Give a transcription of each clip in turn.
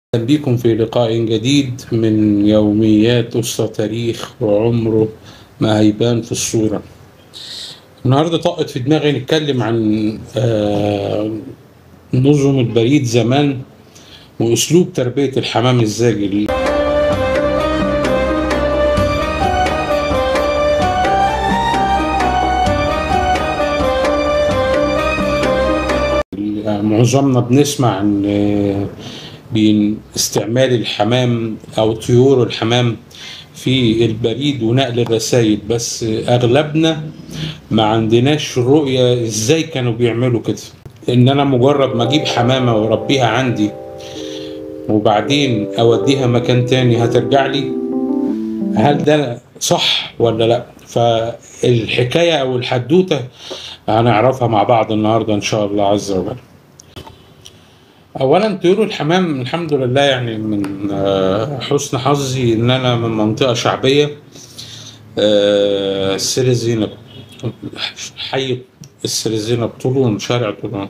أهلا بكم في لقاء جديد من يوميات أسرة تاريخ وعمره ما هيبان في الصورة النهاردة طقت في دماغي نتكلم عن آه، نظم البريد زمان وأسلوب تربية الحمام الزاجل معظمنا بنسمع عن آه، بين استعمال الحمام او طيور الحمام في البريد ونقل الرسائل بس اغلبنا ما عندناش رؤية ازاي كانوا بيعملوا كده ان انا مجرد ما اجيب حمامة واربيها عندي وبعدين اوديها مكان تاني هترجع لي هل ده صح ولا لا فالحكاية او الحدوتة هنعرفها مع بعض النهاردة ان شاء الله عز وجل اولا طيور الحمام الحمد لله يعني من آه، حسن حظي ان انا من منطقه شعبيه آه، السير زينب حي السير زينب طولون شارع طولون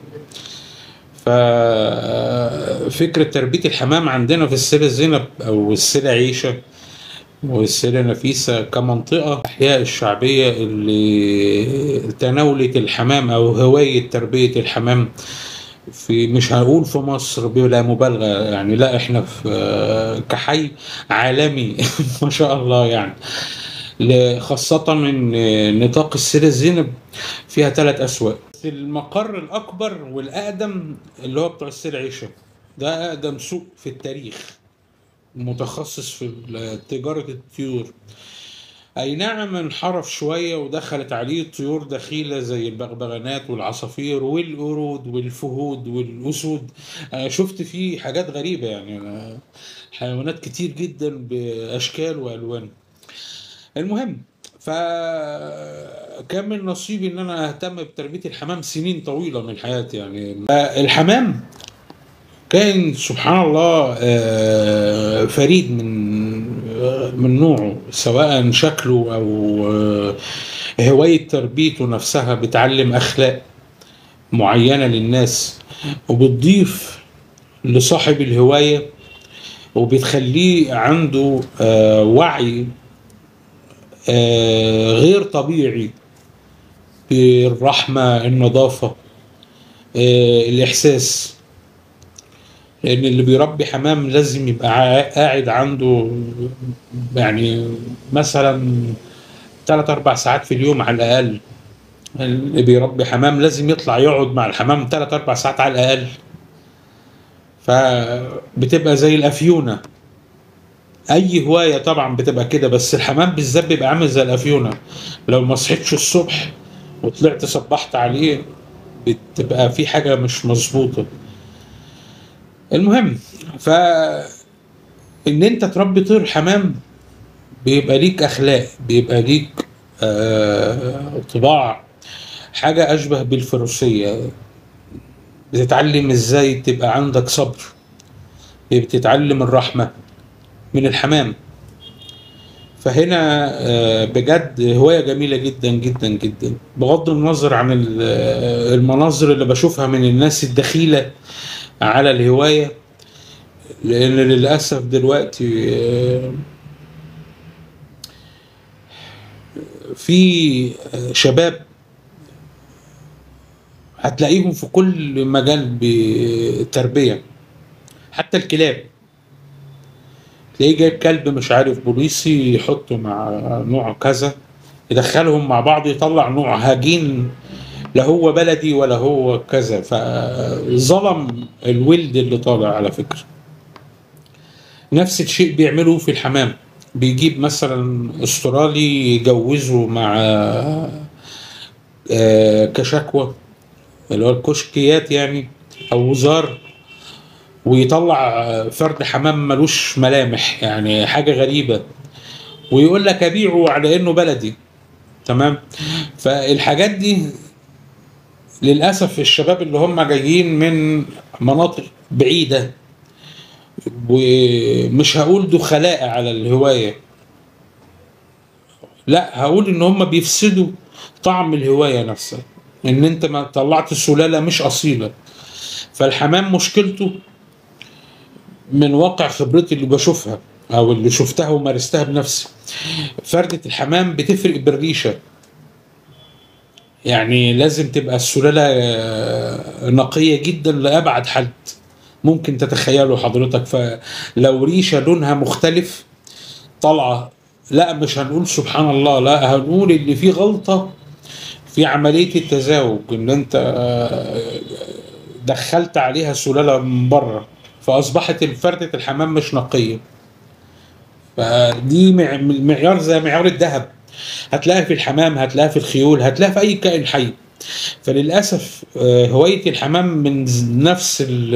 ففكرة تربية الحمام عندنا في السير زينب أو السير عيشة والسيرة نفيسة كمنطقة أحياء الشعبية اللي تناولت الحمام أو هواية تربية الحمام في مش هقول في مصر بلا مبالغة يعني لا احنا في آه، كحي عالمي ما شاء الله يعني ل- خاصة من آه، نطاق السيرة زينب فيها ثلاث أسواق المقر الأكبر والأقدم اللي هو بتوع السيرة عيشة ده أقدم سوق في التاريخ متخصص في تجارة الطيور أي نعم انحرف شوية ودخلت عليه طيور دخيلة زي البغبغانات والعصافير والقرود والفهود والأسود أنا شفت فيه حاجات غريبة يعني أنا حيوانات كتير جدا بأشكال وألوان المهم فكان من نصيبي ان انا اهتم بتربيه الحمام سنين طويله من حياتي يعني الحمام كان سبحان الله آه، فريد من آه، من نوعه سواء شكله او آه، هواية تربيته نفسها بتعلم اخلاق معينة للناس وبتضيف لصاحب الهواية وبتخليه عنده آه، وعي آه، غير طبيعي بالرحمة النظافة آه، الإحساس لان اللي بيربي حمام لازم يبقى عا- قاعد عنده يعني مثلا ثلاث اربع ساعات في اليوم على الاقل اللي بيربي حمام لازم يطلع يقعد مع الحمام ثلاث اربع ساعات على الاقل فبتبقى زي الافيونه اي هوايه طبعا بتبقى كده بس الحمام بالذات بيبقى عامل زي الافيونه لو ما صحيتش الصبح وطلعت صبحت عليه بتبقى في حاجه مش مظبوطه المهم ف ان انت تربي طير حمام بيبقى ليك اخلاق بيبقى ليك آه طباع حاجه اشبه بالفروسيه بتتعلم ازاي تبقى عندك صبر بتتعلم الرحمه من الحمام فهنا آه، بجد هواية جميلة جدا جدا جدا بغض النظر عن ال- آه، المناظر اللي بشوفها من الناس الدخيلة على الهواية لأن للأسف دلوقتي آه، في آه، شباب هتلاقيهم في كل مجال بالتربية حتى الكلاب تلاقيه جايب كلب مش عارف بوليسي يحطه مع نوع كذا يدخلهم مع بعض يطلع نوع هجين لا هو بلدي ولا هو كذا فظلم الولد اللي طالع على فكرة نفس الشيء بيعملوه في الحمام بيجيب مثلا استرالي يجوزه مع آه، كشكوى اللي هو الكشكيات يعني او وزار ويطلع فرد حمام ملوش ملامح يعني حاجة غريبة ويقول لك أبيعه على إنه بلدي تمام فالحاجات دي للأسف الشباب اللي هم جايين من مناطق بعيدة ومش هقول دخلاء على الهواية لا هقول إن هم بيفسدوا طعم الهواية نفسها إن أنت ما طلعت سلالة مش أصيلة فالحمام مشكلته من واقع خبرتي اللي بشوفها او اللي شفتها ومارستها بنفسي فردة الحمام بتفرق بالريشة يعني لازم تبقى السلالة آه، نقية جدا لأبعد حد ممكن تتخيله حضرتك فلو ريشة لونها مختلف طالعة لا مش هنقول سبحان الله لا هنقول ان في غلطة في عملية التزاوج ان انت آه، دخلت عليها سلالة من بره فأصبحت فردة الحمام مش نقية فدي مع- معيار زي معيار الذهب هتلاقيها في الحمام هتلاقيها في الخيول هتلاقيها في اي كائن حي فللاسف آه، هوايه الحمام من ز- نفس ال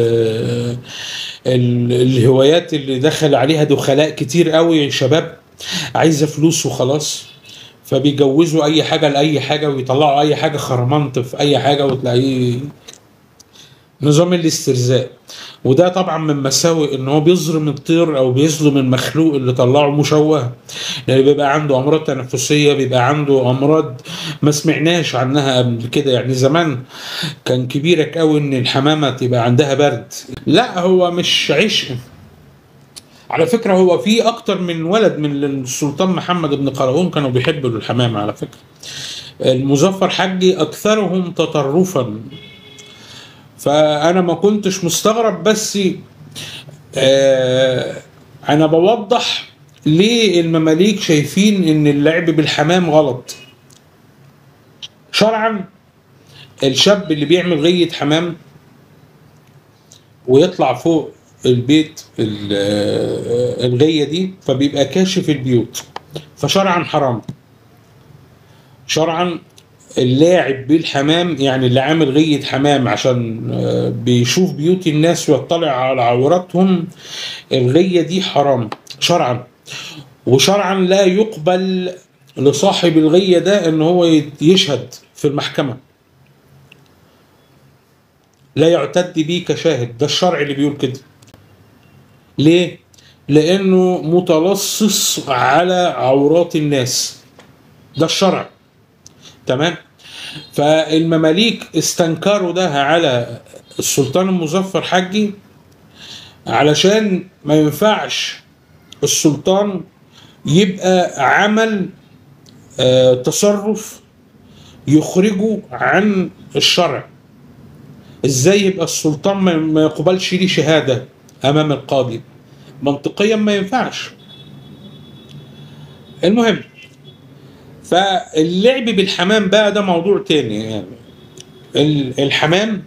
ال الهوايات اللي دخل عليها دخلاء كتير قوي شباب عايزه فلوس وخلاص فبيجوزوا اي حاجه لاي حاجه ويطلعوا اي حاجه خرمنط في اي حاجه وتلاقيه نظام الاسترزاق وده طبعا من مساوئ ان هو بيظلم الطير او بيظلم المخلوق اللي طلعه مشوه لان بيبقى عنده امراض تنفسيه بيبقى عنده امراض ما سمعناش عنها قبل كده يعني زمان كان كبيرك قوي ان الحمامه تبقى عندها برد لا هو مش عشق على فكره هو في اكتر من ولد من السلطان محمد بن قلاوون كانوا بيحبوا الحمامه على فكره المظفر حجي اكثرهم تطرفا فانا ما كنتش مستغرب بس آه انا بوضح ليه المماليك شايفين ان اللعب بالحمام غلط شرعا الشاب اللي بيعمل غية حمام ويطلع فوق البيت ال- آه، الغية دي فبيبقى كاشف البيوت فشرعا حرام شرعا اللاعب بالحمام يعني اللي عامل غية حمام عشان آه، بيشوف بيوت الناس ويطلع على عوراتهم الغية دي حرام شرعا وشرعا لا يقبل لصاحب الغية ده ان هو يت- يشهد في المحكمة لا يعتد بيه كشاهد ده الشرع اللي بيقول كده ليه لانه متلصص على عورات الناس ده الشرع تمام فالمماليك استنكروا ده على السلطان المظفر حجي علشان ما ينفعش السلطان يبقى عمل آه، تصرف يخرجه عن الشرع ازاي يبقى السلطان ما- ما يقبلش ليه شهادة امام القاضي منطقيا ما ينفعش المهم فاللعب بالحمام بقى ده موضوع تاني يعني ال- الحمام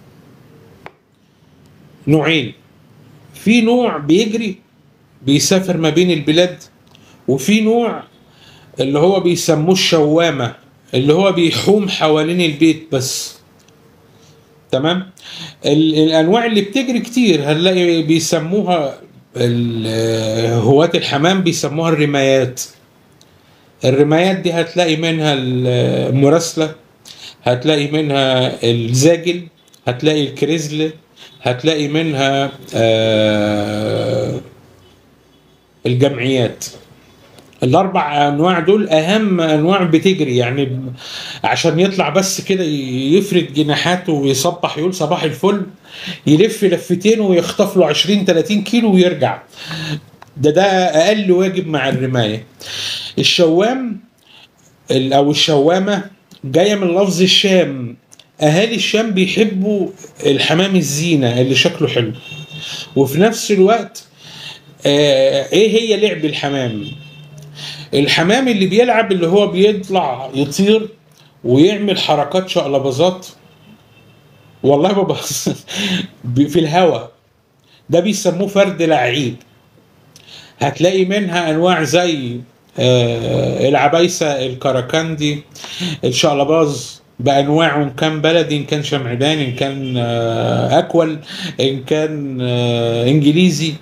نوعين في نوع بيجري بيسافر ما بين البلاد وفي نوع اللي هو بيسموه الشوامة اللي هو بيحوم حوالين البيت بس تمام ال- الانواع اللي بتجري كتير هنلاقي بيسموها ال- هواة الحمام بيسموها الرمايات الرمايات دي هتلاقي منها المراسلة هتلاقي منها الزاجل هتلاقي الكريزل هتلاقي منها آه، الجمعيات الاربع انواع دول اهم انواع بتجري يعني ب- عشان يطلع بس كده ي- يفرد جناحاته ويصبح يقول صباح الفل يلف لفتين ويخطف له 20 30 كيلو ويرجع ده ده اقل واجب مع الرمايه الشوام ال- او الشوامه جايه من لفظ الشام اهالي الشام بيحبوا الحمام الزينه اللي شكله حلو وفي نفس الوقت آه ايه هي لعب الحمام الحمام اللي بيلعب اللي هو بيطلع يطير ويعمل حركات شقلباظات والله ما بهزر ب- في الهواء ده بيسموه فرد لعيب هتلاقي منها انواع زي آه، العبايسه الكراكندي الشقلباز بانواعه ان كان بلدي ان كان شمعدان ان كان آه، اكول ان كان آه، انجليزي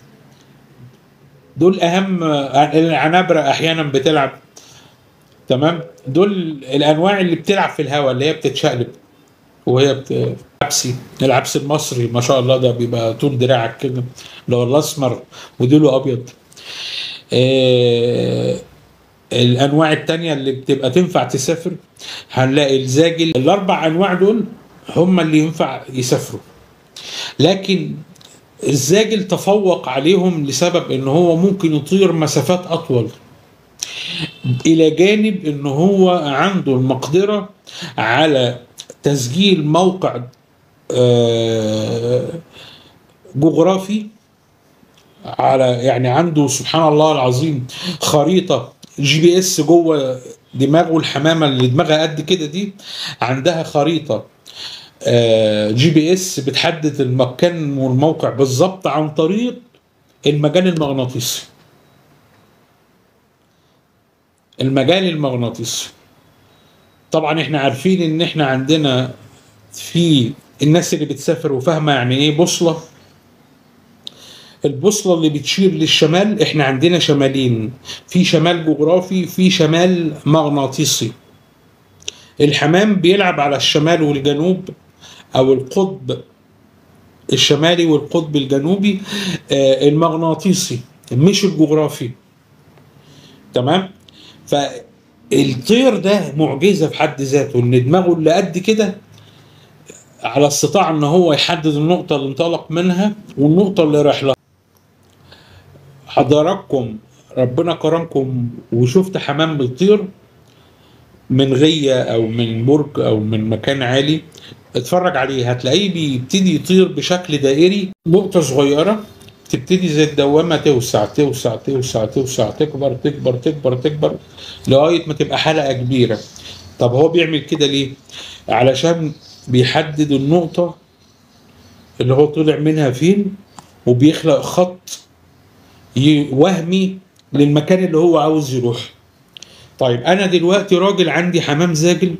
دول اهم العنابره احيانا بتلعب تمام دول الانواع اللي بتلعب في الهواء اللي هي بتتشقلب وهي بت... عبسي العبس المصري ما شاء الله ده بيبقى طول دراعك كده اللي هو الاسمر وديله ابيض آه الانواع التانية اللي بتبقى تنفع تسافر هنلاقي الزاجل الاربع انواع دول هم اللي ينفع يسافروا لكن الزاجل تفوق عليهم لسبب ان هو ممكن يطير مسافات اطول الى جانب ان هو عنده المقدره على تسجيل موقع آه، جغرافي على يعني عنده سبحان الله العظيم خريطه جي بي اس جوه دماغه الحمامه اللي دماغها قد كده دي عندها خريطه آه، جي بي اس بتحدد المكان والموقع بالظبط عن طريق المجال المغناطيسي المجال المغناطيسي طبعا احنا عارفين ان احنا عندنا في الناس اللي بتسافر وفاهمه يعني ايه بوصله البوصله اللي بتشير للشمال احنا عندنا شمالين في شمال جغرافي في شمال مغناطيسي الحمام بيلعب على الشمال والجنوب او القطب الشمالي والقطب الجنوبي آه، المغناطيسي مش الجغرافي تمام فالطير ده معجزه في حد ذاته ان دماغه اللي قد كده على استطاع ان هو يحدد النقطه اللي انطلق منها والنقطه اللي راح لها حضراتكم ربنا كرمكم وشفت حمام بيطير من غية او من برج او من مكان عالي اتفرج عليه هتلاقيه بيبتدي يطير بشكل دائري نقطة صغيرة تبتدي زي الدوامة توسع توسع توسع توسع تكبر تكبر تكبر تكبر لغاية ما تبقى حلقة كبيرة طب هو بيعمل كده ليه؟ علشان بيحدد النقطة اللي هو طلع منها فين وبيخلق خط ي- وهمي للمكان اللي هو عاوز يروح طيب انا دلوقتي راجل عندي حمام زاجل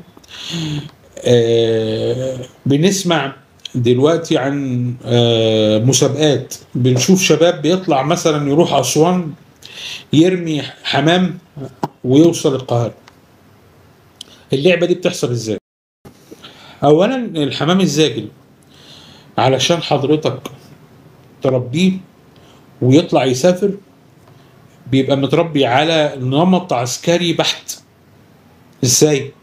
آه بنسمع دلوقتي عن آه مسابقات بنشوف شباب بيطلع مثلا يروح اسوان يرمي حمام ويوصل القاهره اللعبه دي بتحصل ازاي اولا الحمام الزاجل علشان حضرتك تربيه ويطلع يسافر بيبقى متربي على نمط عسكري بحت ازاي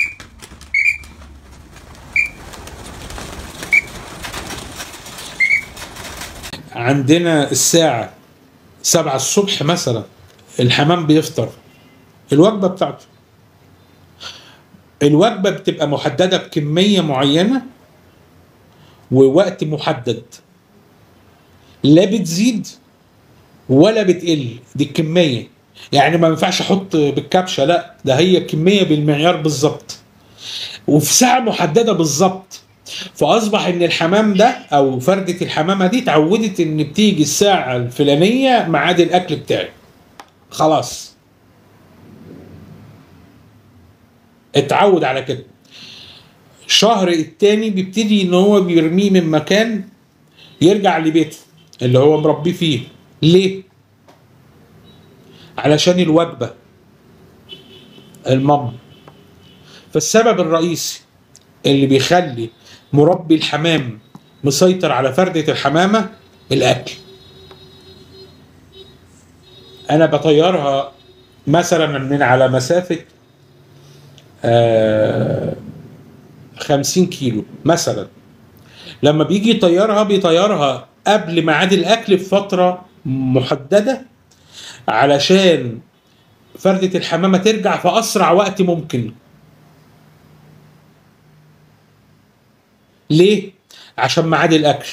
عندنا الساعة سبعة الصبح مثلا الحمام بيفطر الوجبة بتاعته الوجبة بتبقى محددة بكمية معينة ووقت محدد لا بتزيد ولا بتقل دي الكميه يعني ما ينفعش احط بالكبشه لا ده هي كميه بالمعيار بالظبط وفي ساعه محدده بالظبط فاصبح ان الحمام ده او فرده الحمامه دي اتعودت ان بتيجي الساعه الفلانيه ميعاد الاكل بتاعي خلاص اتعود على كده الشهر التاني بيبتدي ان هو بيرميه من مكان يرجع لبيته اللي هو مربيه فيه ليه علشان الوجبة المام فالسبب الرئيسي اللي بيخلي مربي الحمام مسيطر على فردة الحمامة الأكل أنا بطيرها مثلا من على مسافة آه 50 كيلو مثلا لما بيجي يطيرها بيطيرها قبل ميعاد الاكل بفتره محدده علشان فردة الحمامة ترجع في أسرع وقت ممكن ليه؟ عشان ميعاد الأكل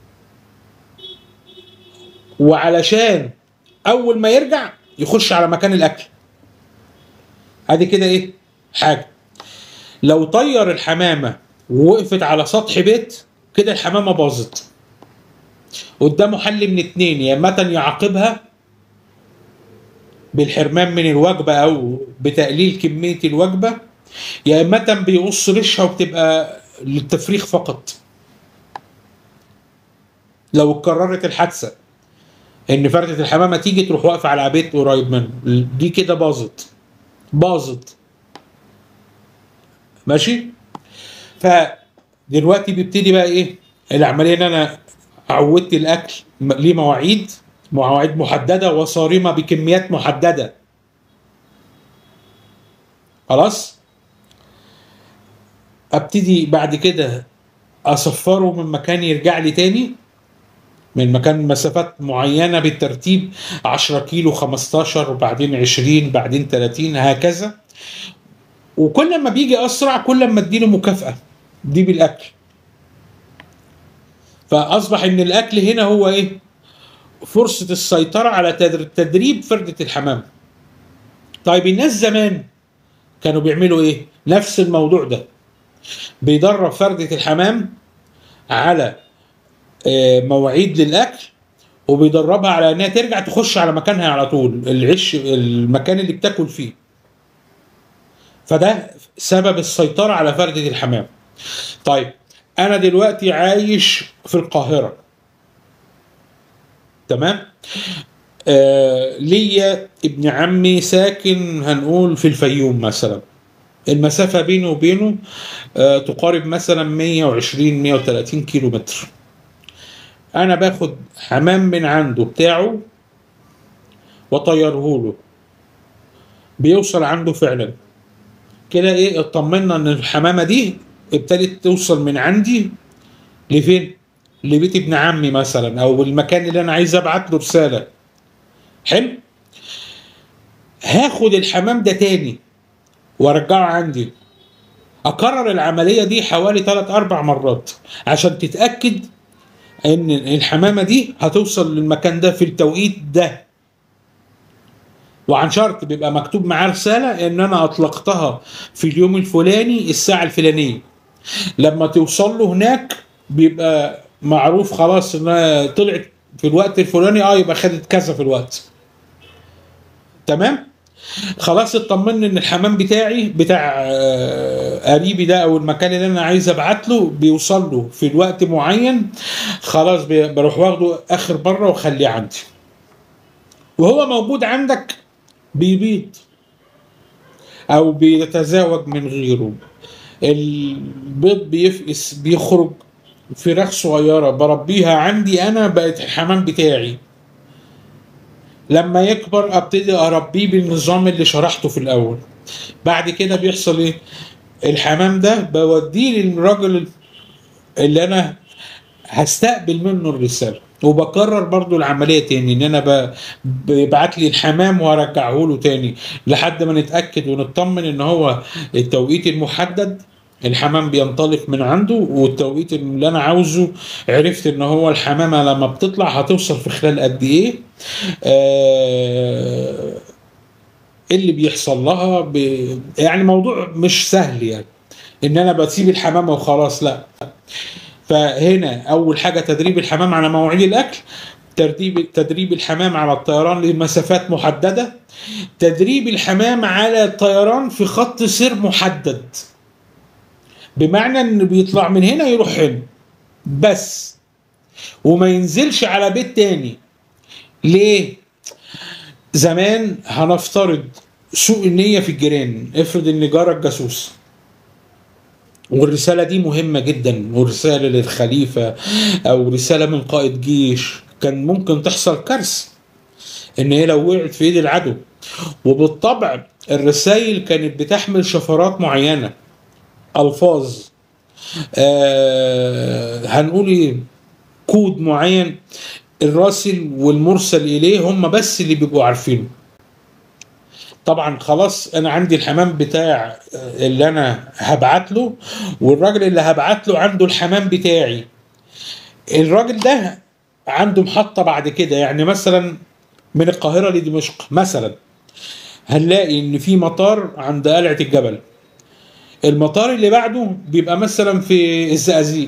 وعلشان أول ما يرجع يخش على مكان الأكل ادي كده ايه حاجه لو طير الحمامه ووقفت على سطح بيت كده الحمامه باظت قدامه حل من اتنين يا اما يعاقبها بالحرمان من الوجبه او بتقليل كميه الوجبه يا اما بيقص ريشها وبتبقى للتفريغ فقط لو اتكررت الحادثه ان فردة الحمامه تيجي تروح واقفه على بيت قريب منه دي كده باظت باظت ماشي فدلوقتي بيبتدي بقى ايه العمليه ان انا عودت الاكل ليه مواعيد مواعيد محدده وصارمه بكميات محدده خلاص ابتدي بعد كده اصفره من مكان يرجع لي تاني من مكان مسافات معينه بالترتيب 10 كيلو 15 وبعدين 20 بعدين 30 هكذا وكل ما بيجي اسرع كل ما اديله مكافاه دي بالاكل فاصبح ان الاكل هنا هو ايه فرصه السيطره على تدر- تدريب فرده الحمام طيب الناس زمان كانوا بيعملوا ايه نفس الموضوع ده بيدرب فرده الحمام على آه، مواعيد للاكل وبيدربها على انها ترجع تخش على مكانها على طول العش المكان اللي بتاكل فيه فده سبب السيطره على فرده الحمام طيب انا دلوقتي عايش في القاهره تمام آه ليا ابن عمي ساكن هنقول في الفيوم مثلا المسافه بيني وبينه آه تقارب مثلا 120 130 كيلو متر انا باخد حمام من عنده بتاعه واطيره له بيوصل عنده فعلا كده ايه اطمنا ان الحمامه دي ابتدت توصل من عندي لفين لبيت ابن عمي مثلا او المكان اللي انا عايز ابعت له رساله حلو هاخد الحمام ده تاني وارجعه عندي اكرر العمليه دي حوالي 3 4 مرات عشان تتاكد ان الحمامه دي هتوصل للمكان ده في التوقيت ده وعن شرط بيبقى مكتوب معاه رساله ان انا اطلقتها في اليوم الفلاني الساعه الفلانيه لما توصل له هناك بيبقى معروف خلاص انها طلعت في الوقت الفلاني اه يبقى خدت كذا في الوقت تمام خلاص اطمن ان الحمام بتاعي بتاع آه، قريبي ده او المكان اللي انا عايز ابعت له بيوصل له في الوقت معين خلاص بي- بروح واخده اخر بره واخليه عندي وهو موجود عندك بيبيض او بيتزاوج من غيره البيض بيفقس بيخرج فراخ صغيره بربيها عندي انا بقت الحمام بتاعي لما يكبر ابتدي اربيه بالنظام اللي شرحته في الاول بعد كده بيحصل ايه الحمام ده بوديه للراجل اللي انا هستقبل منه الرساله وبكرر برضو العمليه تاني ان انا ب- بيبعت لي الحمام وارجعه له تاني لحد ما نتاكد ونطمن ان هو التوقيت المحدد الحمام بينطلق من عنده والتوقيت اللي انا عاوزه عرفت ان هو الحمامه لما بتطلع هتوصل في خلال قد ايه آه اللي بيحصل لها ب... يعني موضوع مش سهل يعني ان انا بسيب الحمامه وخلاص لا فهنا اول حاجه تدريب الحمام على مواعيد الاكل تدريب تدريب الحمام على الطيران لمسافات محدده تدريب الحمام على الطيران في خط سير محدد بمعنى انه بيطلع من هنا يروح هنا بس وما ينزلش على بيت تاني ليه زمان هنفترض سوء النية في الجيران افرض ان جارك جاسوس والرسالة دي مهمة جدا ورسالة للخليفة أو رسالة من قائد جيش كان ممكن تحصل كارثة إن هي لو وقعت في إيد العدو وبالطبع الرسائل كانت بتحمل شفرات معينة ألفاظ آه هنقول إيه كود معين الراسل والمرسل إليه هم بس اللي بيبقوا عارفينه طبعا خلاص انا عندي الحمام بتاع اللي انا هبعت له والراجل اللي هبعت له عنده الحمام بتاعي الراجل ده عنده محطة بعد كده يعني مثلا من القاهرة لدمشق مثلا هنلاقي ان في مطار عند قلعة الجبل المطار اللي بعده بيبقى مثلا في الزقازيق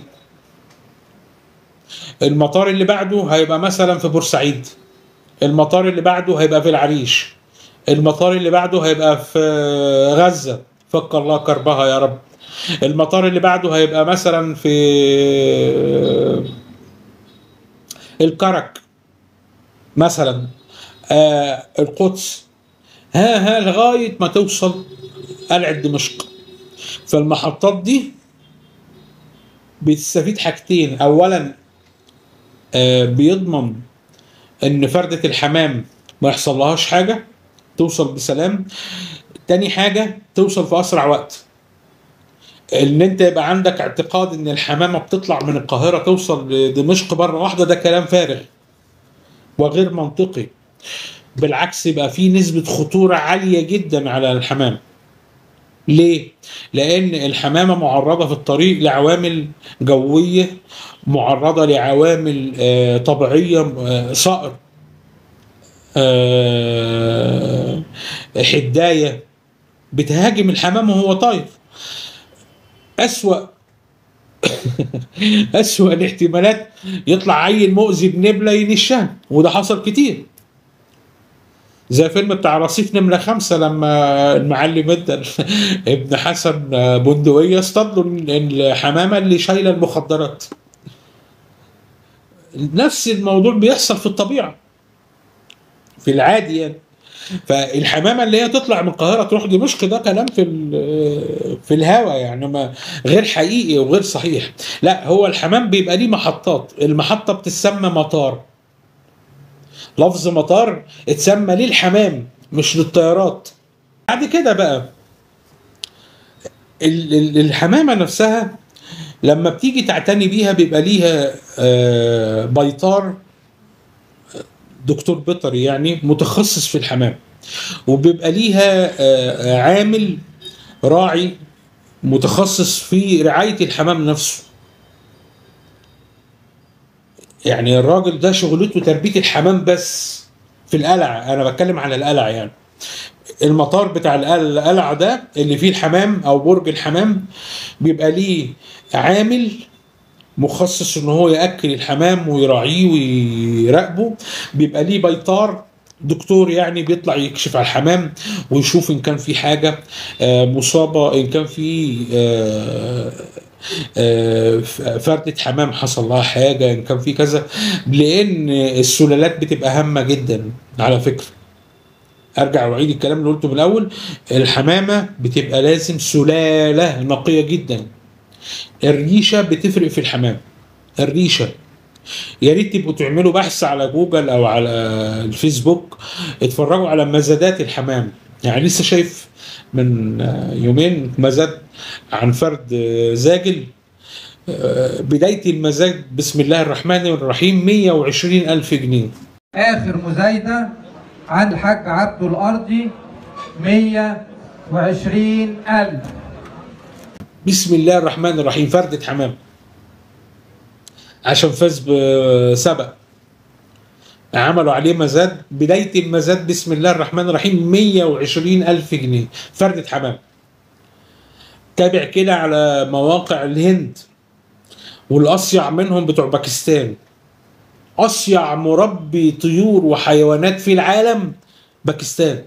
المطار اللي بعده هيبقى مثلا في بورسعيد المطار اللي بعده هيبقى في العريش المطار اللي بعده هيبقى في غزة فك الله كربها يا رب المطار اللي بعده هيبقى مثلا في الكرك مثلا آه القدس ها ها لغاية ما توصل قلعة دمشق فالمحطات دي بتستفيد حاجتين اولا آه بيضمن ان فردة الحمام ما يحصل لهاش حاجة توصل بسلام تاني حاجة توصل في أسرع وقت ان انت يبقى عندك اعتقاد ان الحمامه بتطلع من القاهره توصل لدمشق مره واحده ده كلام فارغ وغير منطقي بالعكس يبقى في نسبه خطوره عاليه جدا على الحمام ليه؟ لأن الحمامة معرضة في الطريق لعوامل جوية معرضة لعوامل آه، طبيعية آه، صقر آه، حداية بتهاجم الحمام وهو طاير أسوأ أسوأ الاحتمالات يطلع عيل مؤذي بنبلة ينشها وده حصل كتير زي فيلم بتاع رصيف نمرة خمسة لما المعلم ادى ابن حسن بندقية اصطاد له الحمامة اللي شايلة المخدرات نفس الموضوع بيحصل في الطبيعة في العادي يعني فالحمامه اللي هي تطلع من القاهره تروح دمشق ده كلام في ال- في الهوا يعني ما غير حقيقي وغير صحيح لا هو الحمام بيبقى ليه محطات المحطه بتسمى مطار لفظ مطار اتسمى ليه الحمام مش للطيارات بعد كده بقى ال- ال- الحمامه نفسها لما بتيجي تعتني بيها بيبقى ليها آه، بيطار دكتور بيطري يعني متخصص في الحمام وبيبقى ليها آه، عامل راعي متخصص في رعاية الحمام نفسه يعني الراجل ده شغلته تربية الحمام بس في القلعة أنا بتكلم على القلعة يعني المطار بتاع القلعة القلعة ده اللي فيه الحمام أو برج الحمام بيبقى ليه عامل مخصص ان هو ياكل الحمام ويراعيه ويراقبه بيبقى ليه بيطار دكتور يعني بيطلع يكشف على الحمام ويشوف ان كان في حاجه آه، مصابه ان كان في آه، آه، فردة حمام حصل لها حاجه ان كان في كذا لان السلالات بتبقى هامه جدا على فكره ارجع واعيد الكلام اللي قلته من الاول الحمامه بتبقى لازم سلاله نقيه جدا الريشه بتفرق في الحمام الريشه يا ريت تبقوا تعملوا بحث على جوجل او على الفيسبوك اتفرجوا على مزادات الحمام يعني لسه شايف من يومين مزاد عن فرد زاجل بداية المزاد بسم الله الرحمن الرحيم 120 ألف جنيه آخر مزايدة عن الحاج عبده الأرضي 120 ألف بسم الله الرحمن الرحيم فردة حمام عشان فاز بسبق عملوا عليه مزاد بداية المزاد بسم الله الرحمن الرحيم 120 ألف جنيه فردة حمام تابع كده على مواقع الهند والأصيع منهم بتوع باكستان أصيع مربي طيور وحيوانات في العالم باكستان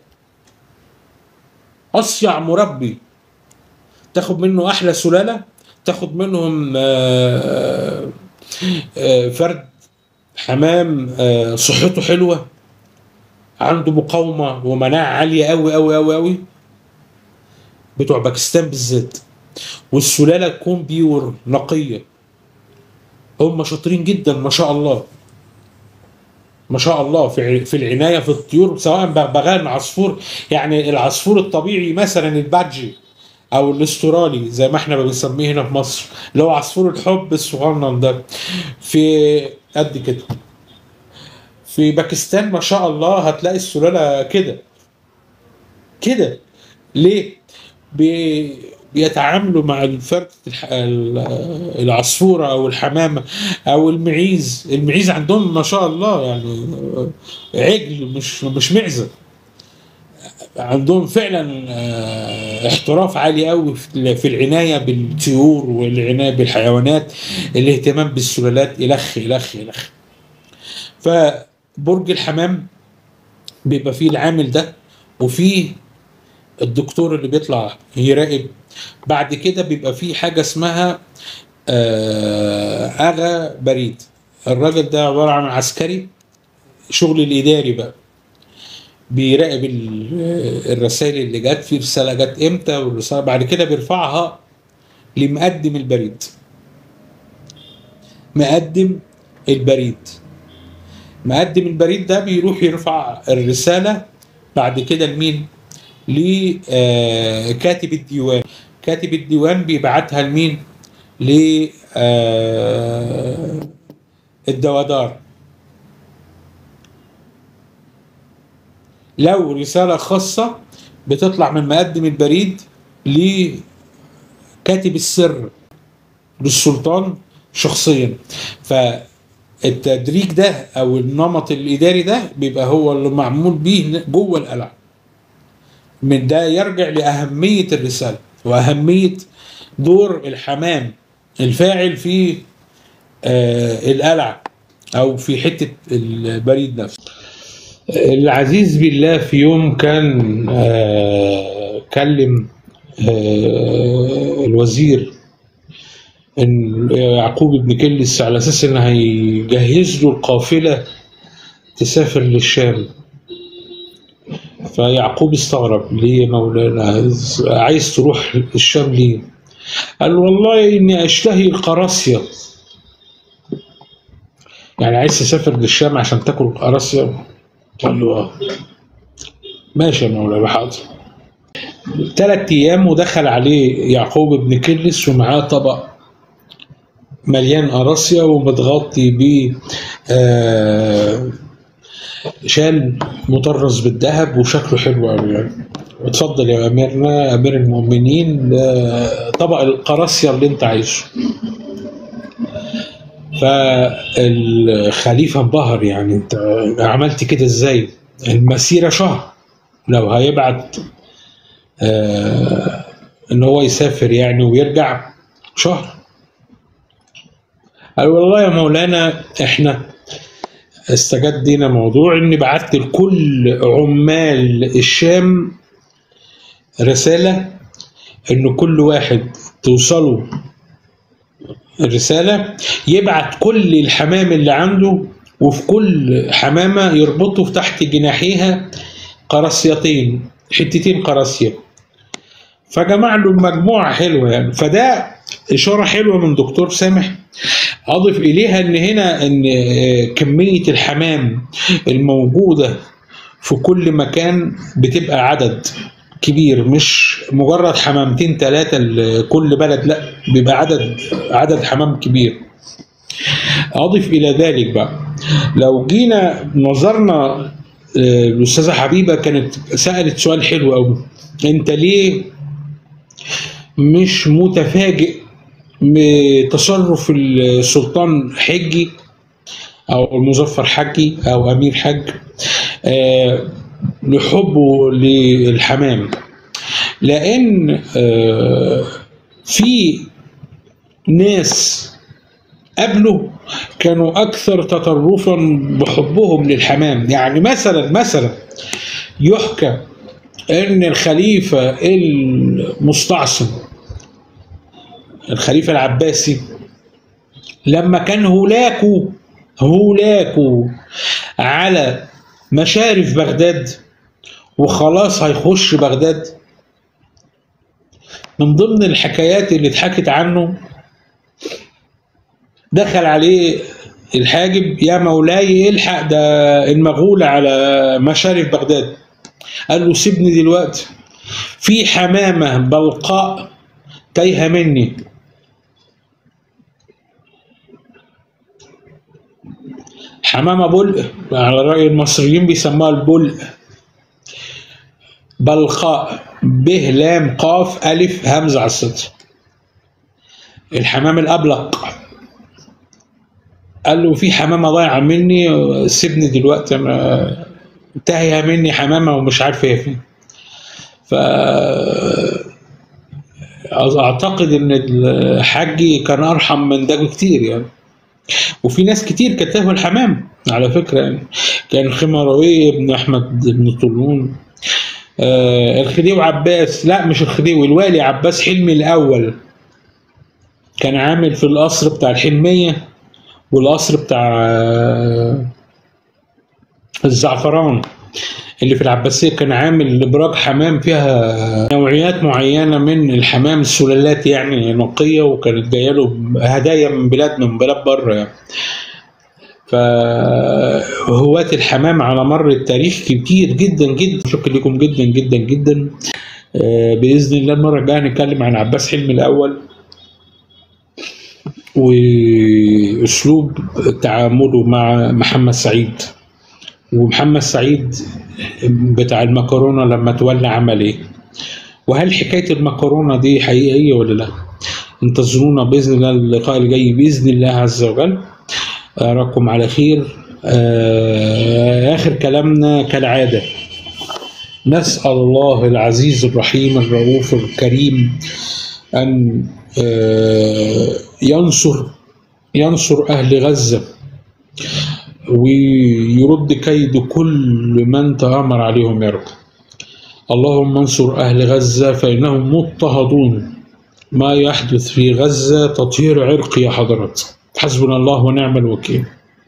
أصيع مربي تاخد منه احلى سلاله تاخد منهم آه، آه، فرد حمام آه، صحته حلوه عنده مقاومه ومناعه عاليه قوي قوي قوي قوي بتوع باكستان بالذات والسلاله تكون بيور نقيه هم شاطرين جدا ما شاء الله ما شاء الله في في العنايه في الطيور سواء بغبغان عصفور يعني العصفور الطبيعي مثلا البادجي او الاسترالي زي ما احنا بنسميه هنا في مصر اللي هو عصفور الحب الصغنن ده في قد كده في باكستان ما شاء الله هتلاقي السلاله كده كده ليه بي بيتعاملوا مع الفرد الح- ال- العصفورة أو الحمامة أو المعيز المعيز عندهم ما شاء الله يعني عجل مش مش معزة عندهم فعلا آه، احتراف عالي قوي في في العنايه بالطيور والعنايه بالحيوانات الاهتمام بالسلالات الخ الخ الخ فبرج الحمام بيبقى فيه العامل ده وفيه الدكتور اللي بيطلع يراقب بعد كده بيبقى فيه حاجه اسمها آه، اغا بريد الراجل ده عباره عن عسكري شغل الاداري بقى بيراقب ال- الرسائل اللي جت في رساله جت امتى والرساله بعد كده بيرفعها لمقدم البريد مقدم البريد مقدم البريد ده بيروح يرفع الرساله بعد كده لمين لكاتب الديوان كاتب الديوان بيبعتها لمين؟ ل آه، الدوادار لو رسالة خاصة بتطلع من مقدم البريد لكاتب السر للسلطان شخصيا فالتدريج ده او النمط الاداري ده بيبقى هو اللي معمول بيه جوه القلعه من ده يرجع لاهميه الرساله واهميه دور الحمام الفاعل في آه القلعه او في حته البريد نفسه العزيز بالله في يوم كان آه كلم آه الوزير ان يعقوب بن كلس على اساس ان هيجهز له القافله تسافر للشام فيعقوب استغرب ليه يا مولانا عايز, عايز تروح الشام ليه؟ قال والله اني اشتهي القراصيه يعني عايز تسافر للشام عشان تاكل القراصيه قال له اه ماشي يا مولانا حاضر ثلاث ايام ودخل عليه يعقوب بن كلس ومعاه طبق مليان قراصية ومتغطي ب آه شال مطرز بالذهب وشكله حلو قوي يعني اتفضل يا اميرنا امير المؤمنين طبق القراصية اللي انت عايزه فالخليفة انبهر يعني انت عملت كده ازاي المسيرة شهر لو هيبعت آه ان هو يسافر يعني ويرجع شهر قال والله يا مولانا احنا استجد لنا موضوع اني بعت لكل عمال الشام رسالة ان كل واحد توصله الرسالة يبعت كل الحمام اللي عنده وفي كل حمامة يربطه في تحت جناحيها قراصيتين حتتين قراصية فجمع له مجموعة حلوة يعني فده إشارة حلوة من دكتور سامح أضف إليها إن هنا إن كمية الحمام الموجودة في كل مكان بتبقى عدد كبير مش مجرد حمامتين ثلاثة لكل بلد لا بيبقى عدد عدد حمام كبير أضف إلى ذلك بقى لو جينا نظرنا الأستاذة حبيبة كانت سألت سؤال حلو أوي أنت ليه مش متفاجئ بتصرف السلطان حجي او المظفر حجي او امير حج آه لحبه للحمام لان آه في ناس قبله كانوا اكثر تطرفا بحبهم للحمام يعني مثلا مثلا يحكى ان الخليفه المستعصم الخليفة العباسي لما كان هولاكو هولاكو على مشارف بغداد وخلاص هيخش بغداد من ضمن الحكايات اللي اتحكت عنه دخل عليه الحاجب يا مولاي الحق ده المغول على مشارف بغداد قال له سيبني دلوقتي في حمامة بلقاء تايهة مني حمامة بلق على رأي المصريين بيسموها البلق بلقاء ب لام قاف ألف همزة على السطر الحمام الأبلق قال له في حمامة ضايعة مني سيبني دلوقتي أنا تاهية مني حمامة ومش عارف هي فين ف اعتقد ان الحاج كان ارحم من ده بكتير يعني وفي ناس كتير كتبوا الحمام على فكره يعني كان خمروي ابن احمد بن طولون آه الخديوي عباس لا مش الخديوي الوالي عباس حلمي الاول كان عامل في القصر بتاع الحلميه والقصر بتاع آه الزعفران اللي في العباسية كان عامل إبراج حمام فيها نوعيات معينة من الحمام السلالات يعني نقية وكانت جاية له هدايا من بلاد من بلاد بره يعني. فهواة الحمام على مر التاريخ كتير جدا جدا شكرا لكم جدا جدا جدا آه، باذن الله المره الجايه هنتكلم عن عباس حلمي الاول واسلوب تعامله مع محمد سعيد ومحمد سعيد بتاع المكرونه لما تولى عمل ايه وهل حكايه المكرونه دي حقيقيه ولا لا انتظرونا باذن الله اللقاء الجاي باذن الله عز وجل اراكم على خير آه، اخر كلامنا كالعاده نسال الله العزيز الرحيم الرؤوف الكريم ان آه، ينصر ينصر اهل غزه ويرد كيد كل من تآمر عليهم يا رب اللهم انصر أهل غزة فإنهم مضطهدون ما يحدث في غزة تطهير عرقي يا حضرات حسبنا الله ونعم الوكيل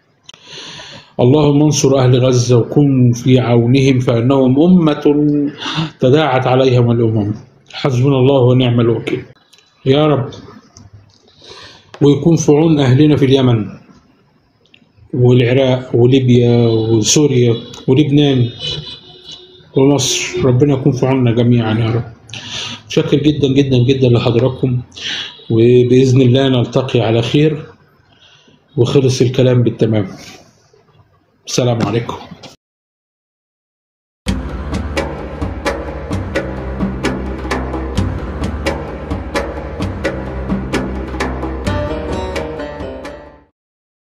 اللهم انصر أهل غزة وكن في عونهم فإنهم أمة تداعت عليهم الأمم حسبنا الله ونعم الوكيل يا رب ويكون في عون أهلنا في اليمن والعراق وليبيا وسوريا ولبنان ومصر ربنا يكون في عوننا جميعا يا رب شكر جدا جدا جدا لحضراتكم وبإذن الله نلتقي على خير وخلص الكلام بالتمام السلام عليكم